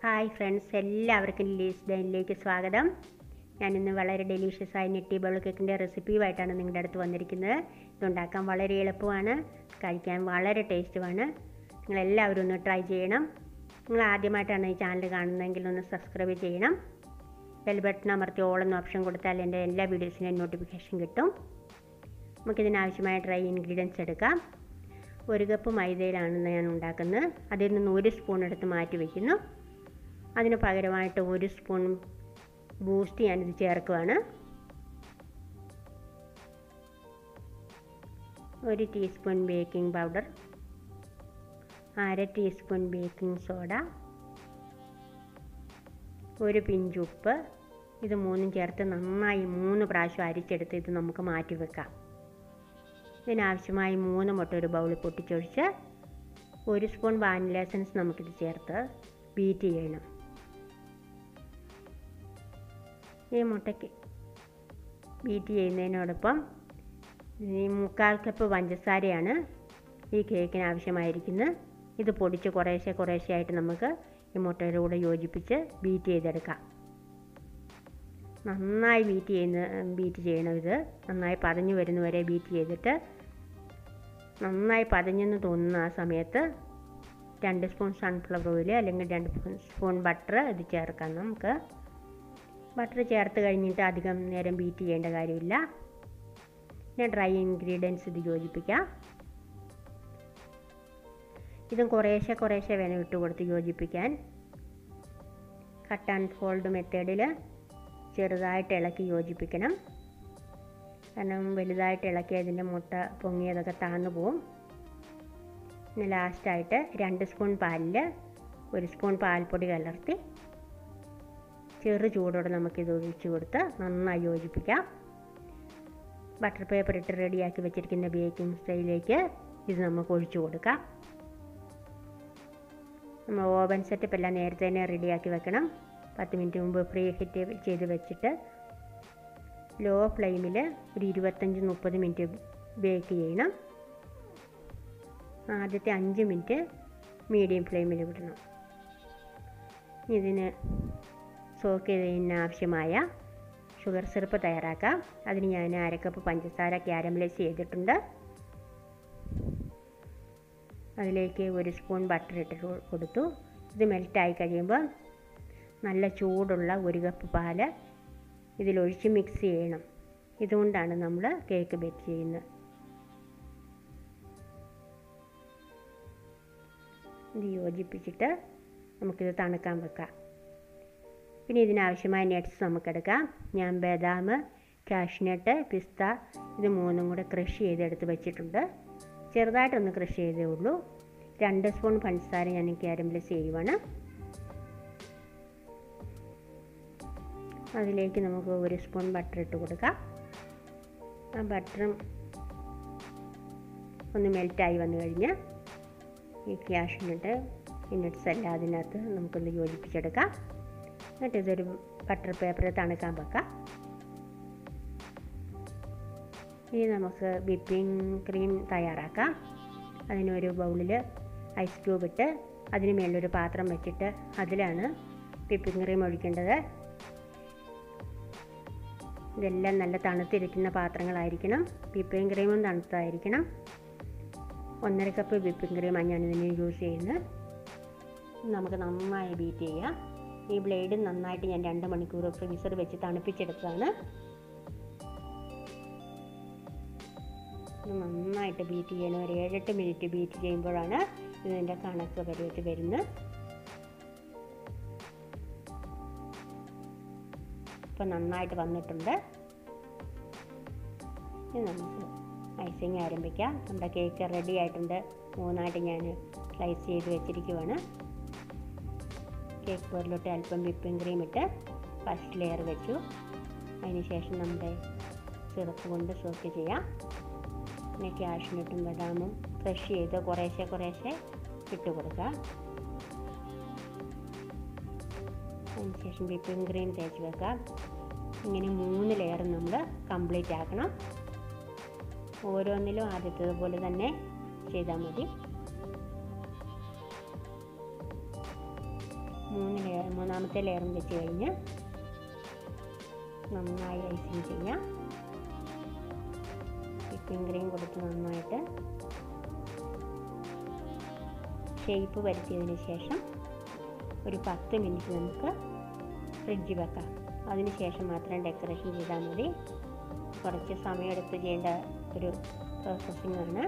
hi friends എല്ലാവർക്കും ലീസ് ഡൈനിലേക്ക് സ്വാഗതം ഞാനിന്ന് വളരെ ഡെലീഷ്യസ് ആയ നെറ്റി ബൗൾ കേക്കിൻ്റെ റെസിപ്പിയുമായിട്ടാണ് നിങ്ങളുടെ അടുത്ത് വന്നിരിക്കുന്നത് ഇതുണ്ടാക്കാൻ വളരെ എളുപ്പമാണ് കഴിക്കാൻ വളരെ ടേസ്റ്റുമാണ് നിങ്ങളെല്ലാവരും ഒന്ന് ട്രൈ ചെയ്യണം നിങ്ങൾ ആദ്യമായിട്ടാണ് ഈ ചാനൽ കാണുന്നതെങ്കിൽ ഒന്ന് സബ്സ്ക്രൈബ് ചെയ്യണം ബെൽ ബട്ടൺ അമർത്തി ഓൾ എന്ന ഓപ്ഷൻ കൊടുത്താൽ എൻ്റെ എല്ലാ വീഡിയോസിൻ്റെയും നോട്ടിഫിക്കേഷൻ കിട്ടും നമുക്കിതിനാവശ്യമായ ഡ്രൈ ഇൻഗ്രീഡിയൻസ് എടുക്കാം ഒരു കപ്പ് മൈദയിലാണ് ഞാൻ ഉണ്ടാക്കുന്നത് അതിൽ നിന്ന് ഒരു സ്പൂൺ എടുത്ത് മാറ്റി വയ്ക്കുന്നു അതിന് പകരമായിട്ട് ഒരു സ്പൂൺ ബൂസ്റ്റ് ഞാനിത് ചേർക്കുവാണ് ഒരു ടീസ്പൂൺ ബേക്കിംഗ് പൗഡർ അര ടീസ്പൂൺ ബേക്കിംഗ് സോഡ ഒരു പിഞ്ച് ഉപ്പ് ഇത് മൂന്നും ചേർത്ത് നന്നായി മൂന്ന് പ്രാവശ്യം അരിച്ചെടുത്ത് ഇത് നമുക്ക് മാറ്റി വെക്കാം ഇതിനാവശ്യമായി മൂന്ന് മുട്ട ഒരു ബൗളിൽ പൊട്ടിച്ചൊഴിച്ച് ഒരു സ്പൂൺ വാനില എസൻസ് നമുക്കിത് ചേർത്ത് ബീറ്റ് ചെയ്യണം ഈ മുട്ടയ്ക്ക് ബീറ്റ് ചെയ്യുന്നതിനോടൊപ്പം ഈ മുക്കാൽ കപ്പ് പഞ്ചസാരയാണ് ഈ കേക്കിന് ആവശ്യമായിരിക്കുന്നത് ഇത് പൊടിച്ച് കുറേശ്ശെ കുറേശ്ശെ ആയിട്ട് നമുക്ക് ഈ മുട്ടയുടെ കൂടെ യോജിപ്പിച്ച് ബീറ്റ് ചെയ്തെടുക്കാം നന്നായി ബീറ്റ് ചെയ്യുന്ന ബീറ്റ് ചെയ്യണം ഇത് നന്നായി പതഞ്ഞു വരുന്നവരെ ബീറ്റ് ചെയ്തിട്ട് നന്നായി പതഞ്ഞെന്ന് തോന്നുന്ന ആ സമയത്ത് രണ്ട് സ്പൂൺ സൺഫ്ലവർ ഓയിൽ അല്ലെങ്കിൽ രണ്ട് സ്പൂൺ ബട്ടർ ഇത് ചേർക്കാം നമുക്ക് ബട്ടർ ചേർത്ത് കഴിഞ്ഞിട്ട് അധികം നേരം ബീറ്റ് ചെയ്യേണ്ട കാര്യമില്ല ഞാൻ ഡ്രൈ ഇൻഗ്രീഡിയൻസ് ഇത് യോജിപ്പിക്കാം ഇതും കുറേശ്ശെ കുറേശ്ശെ വേണം ഇട്ട് കൊടുത്ത് യോജിപ്പിക്കാൻ കട്ട് ആൻഡ് ഫോൾഡ് മെത്തേഡിൽ ചെറുതായിട്ട് ഇളക്കി യോജിപ്പിക്കണം കാരണം വലുതായിട്ട് ഇളക്കി അതിൻ്റെ മുട്ട പൊങ്ങിയതൊക്കെ താന്നു പോവും പിന്നെ ലാസ്റ്റായിട്ട് രണ്ട് സ്പൂൺ പാലിൽ ഒരു സ്പൂൺ പാൽപ്പൊടി കലർത്തി ചെറു ചൂടോടെ നമുക്കിത് ഒഴിച്ചു കൊടുത്ത് നന്നായി യോജിപ്പിക്കാം ബട്ടർ പേപ്പർ ഇട്ട് റെഡിയാക്കി വെച്ചിരിക്കുന്ന ബേക്കിംഗ് സ്റ്റൈലേക്ക് ഇത് നമുക്ക് ഒഴിച്ചു കൊടുക്കാം നമ്മൾ ഓവൻ സെറ്റപ്പ് എല്ലാം നേരത്തെ തന്നെ റെഡിയാക്കി വെക്കണം പത്ത് മിനിറ്റ് മുമ്പ് പ്രീ ഹീറ്റ് ചെയ്ത് വെച്ചിട്ട് ലോ ഫ്ലെയിമിൽ ഒരു ഇരുപത്തഞ്ച് മുപ്പത് മിനിറ്റ് ബേക്ക് ചെയ്യണം ആദ്യത്തെ അഞ്ച് മിനിറ്റ് മീഡിയം ഫ്ലെയിമിൽ വിടണം ഇതിന് സോക്ക് ചെയ്തതിന് ആവശ്യമായ ഷുഗർ സിറപ്പ് തയ്യാറാക്കാം അതിന് ഞാൻ അരക്കപ്പ് പഞ്ചസാര ക്യാരമലൈസ് ചെയ്തിട്ടുണ്ട് അതിലേക്ക് ഒരു സ്പൂൺ ബട്ടർ ഇട്ട് കൊടുത്തു ഇത് മെൽറ്റായി കഴിയുമ്പോൾ നല്ല ചൂടുള്ള ഒരു കപ്പ് പാല് ഇതിലൊഴിച്ച് മിക്സ് ചെയ്യണം ഇതുകൊണ്ടാണ് നമ്മൾ കേക്ക് ബേക്ക് ചെയ്യുന്നത് ഇത് യോജിപ്പിച്ചിട്ട് നമുക്കിത് തണുക്കാൻ വെക്കാം പിന്നെ ഇതിനാവശ്യമായ നട്ട്സ് നമുക്കെടുക്കാം ഞാൻ ബദാം കാഷ്നട്ട് പിസ്ത ഇത് മൂന്നും കൂടെ ക്രഷ് ചെയ്തെടുത്ത് വെച്ചിട്ടുണ്ട് ചെറുതായിട്ടൊന്ന് ക്രഷ് ചെയ്തേ ഉള്ളൂ രണ്ട് സ്പൂൺ പഞ്ചസാര ഞാൻ ക്യാരമലൈസ് ചെയ്യുവാണ് അതിലേക്ക് നമുക്ക് ഒരു സ്പൂൺ ബട്ടർ ഇട്ട് കൊടുക്കാം ആ ബട്ടറും ഒന്ന് മെൽറ്റായി വന്നു കഴിഞ്ഞ് ഈ ക്യാഷിനിട്ട് ഈ നട്ട്സ് എല്ലാം അതിനകത്ത് നമുക്കൊന്ന് യോജിപ്പിച്ചെടുക്കാം എന്നിട്ട് ഇതൊരു ബട്ടർ പേപ്പറിൽ തണുക്കാൻ വെക്കാം ഇനി നമുക്ക് വിപ്പിംഗ് ക്രീം തയ്യാറാക്കാം അതിനൊരു ബൗളിൽ ഐസ് ക്യൂബ് ഇട്ട് അതിന് മേലൊരു പാത്രം വെച്ചിട്ട് അതിലാണ് വിപ്പിംഗ് ക്രീം ഒഴിക്കേണ്ടത് ഇതെല്ലാം നല്ല തണുത്തിരിക്കുന്ന പാത്രങ്ങളായിരിക്കണം വിപ്പിംഗ് ക്രീമും തണുത്തായിരിക്കണം ഒന്നര കപ്പ് വിപ്പിംഗ് ക്രീമാണ് ഞാനിതിന് യൂസ് ചെയ്യുന്നത് നമുക്ക് നന്നായി ബീറ്റ് ചെയ്യാം ഈ ബ്ലേഡ് നന്നായിട്ട് ഞാൻ രണ്ട് മണിക്കൂർ ഫ്രീസർ വെച്ച് തണുപ്പിച്ചെടുത്തതാണ് ഇത് നന്നായിട്ട് ബീറ്റ് ചെയ്യണം ഒരു ഏഴെട്ട് മിനിറ്റ് ബീറ്റ് ചെയ്യുമ്പോഴാണ് ഇതിൻ്റെ കണക്ക് പരുവത്തിൽ വരുന്നത് ഇപ്പം നന്നായിട്ട് വന്നിട്ടുണ്ട് ഇനി നമുക്ക് ഐസിങ് ആരംഭിക്കാം നമ്മുടെ കേക്ക് റെഡി ആയിട്ടുണ്ട് മൂന്നായിട്ട് ഞാൻ സ്ലൈസ് ചെയ്ത് വെച്ചിരിക്കുവാണ് കേക്ക് ബോർഡിലോട്ട് അല്പം വിപ്പിംഗ് ക്രീം ഇട്ട് ഫസ്റ്റ് ലെയർ വെച്ചു അതിനുശേഷം നമ്മുടെ സിറപ്പ് കൊണ്ട് സോക്ക് ചെയ്യാം പിന്നെ ക്യാഷ്നട്ടും ബദാമും ഫ്രഷ് ചെയ്ത് കുറേശ്ശെ കുറേശ്ശെ ഇട്ട് കൊടുക്കാം അതിനുശേഷം വിപ്പിംഗ് ക്രീം തേച്ച് വെക്കാം ഇങ്ങനെ മൂന്ന് ലെയർ നമ്മൾ കംപ്ലീറ്റ് ആക്കണം ഓരോന്നിലും ആദ്യത്തേതുപോലെ തന്നെ ചെയ്താൽ മതി മൂന്ന് ലെയർ മൂന്നാമത്തെ ലെയറും വെച്ച് കഴിഞ്ഞ് നന്നായി ഐസിങ് ചെയ്യാം വിപ്പിംഗ് ക്രീം കൊടുത്ത് നന്നായിട്ട് ഷേപ്പ് വരുത്തിയതിന് ശേഷം ഒരു പത്ത് മിനിറ്റ് നമുക്ക് ഫ്രിഡ്ജിൽ വെക്കാം അതിന് ശേഷം മാത്രം ഡെക്കറേഷൻ ചെയ്താൽ മതി കുറച്ച് സമയമെടുത്ത് ചെയ്യേണ്ട ഒരു പ്രോസസ്സിംഗ് ആണ്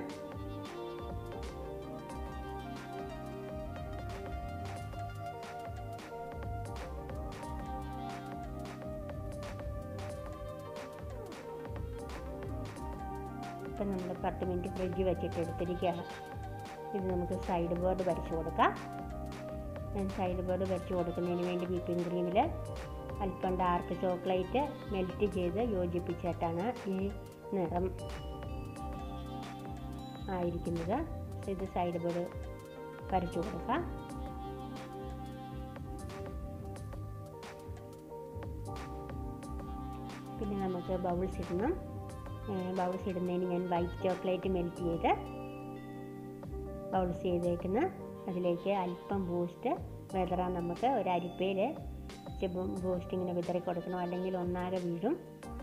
ഇപ്പം നമ്മൾ പത്ത് മിനിറ്റ് ഫ്രിഡ്ജിൽ വെച്ചിട്ട് എടുത്തിരിക്കുകയാണ് ഇത് നമുക്ക് സൈഡ് ബോർഡ് വരച്ച് കൊടുക്കാം ഞാൻ സൈഡ് ബോർഡ് വരച്ച് കൊടുക്കുന്നതിന് വേണ്ടി വിപ്പിംഗ് ക്രീമിൽ അല്പം ഡാർക്ക് ചോക്ലേറ്റ് മെൽറ്റ് ചെയ്ത് യോജിപ്പിച്ചിട്ടാണ് ഈ നിറം ആയിരിക്കുന്നത് ഇത് സൈഡ് ബോർഡ് വരച്ചു കൊടുക്കാം പിന്നെ നമുക്ക് ബൗൾസ് ഇടണം ബൗൾസ് ഇടുന്നതിന് ഞാൻ വൈറ്റ് ചോക്ലേറ്റ് മെൽറ്റ് ചെയ്ത് ബൗൾസ് ചെയ്തേക്കുന്ന അതിലേക്ക് അല്പം ബൂസ്റ്റ് വിതറാൻ നമുക്ക് ഒരു അരിപ്പയിൽ ബൂസ്റ്റ് ഇങ്ങനെ വിതറി കൊടുക്കണം അല്ലെങ്കിൽ ഒന്നാകെ വീഴും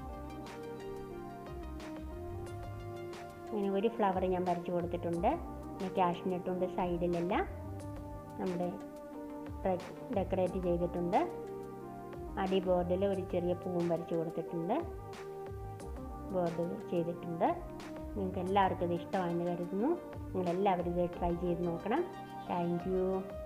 ഇങ്ങനെ ഒരു ഫ്ലവർ ഞാൻ വരച്ച് കൊടുത്തിട്ടുണ്ട് പിന്നെ ക്യാഷ്നട്ടുണ്ട് സൈഡിലെല്ലാം നമ്മുടെ ഡെക്കറേറ്റ് ചെയ്തിട്ടുണ്ട് അടി ബോർഡിൽ ഒരു ചെറിയ പൂവും വരച്ച് കൊടുത്തിട്ടുണ്ട് ബോർഡ് ചെയ്തിട്ടുണ്ട് നിങ്ങൾക്ക് എല്ലാവർക്കും ഇത് ഇഷ്ടമാണെന്ന് കരുതുന്നു നിങ്ങളെല്ലാവരും ഇത് ട്രൈ ചെയ്ത് നോക്കണം താങ്ക് യു